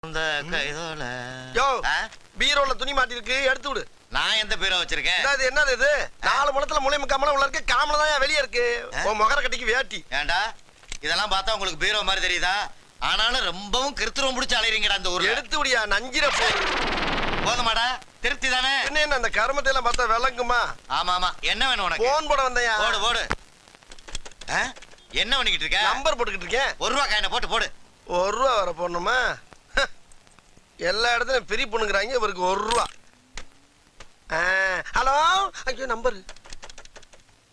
இந்த கைதோல யோ ஆ? பீரோல துணி மாட்டிருக்கு எடுத்து விடு நான் எந்த பீரோ வச்சிருக்கேன் என்னது என்னது இது நாலு முளத்துல முளை முக்காமல உள்ள இருக்கு காமல தான் வெளியே இருக்கு உன் முகர கட்டிக்கு வேட்டி ஏண்டா இதெல்லாம் பார்த்தா உங்களுக்கு பீரோ மாதிரி தெரியுதா ஆனாலும் ரொம்பவும் கிருத்துரம் பிடிச்சி அலைறீங்கடா இந்த ஊர்ல எடுத்து விடியா நஞ்சிர போகுது போதுமாடா திருப்தி தானே என்ன என்ன அந்த கருமத்தை எல்லாம் பார்த்தா விளங்குமா ஆமா ஆமா என்ன வேணும் உனக்கு போன் போட வந்தையா போடு போடு ஆ? என்ன பண்ணிக்கிட்டு இருக்க நம்பர் போட்டுக்கிட்டு இருக்கேன் ஒரு ரூபா காயினை போட்டு போடு ஒரு ரூபா வர போடணுமா ஹ. எல்லா இடத்துலயும் பிரி பண்ணுங்கிறாங்க இவருக்கு ஒரு ரூபா ஆ, ஹலோ ஐயோ நம்பர்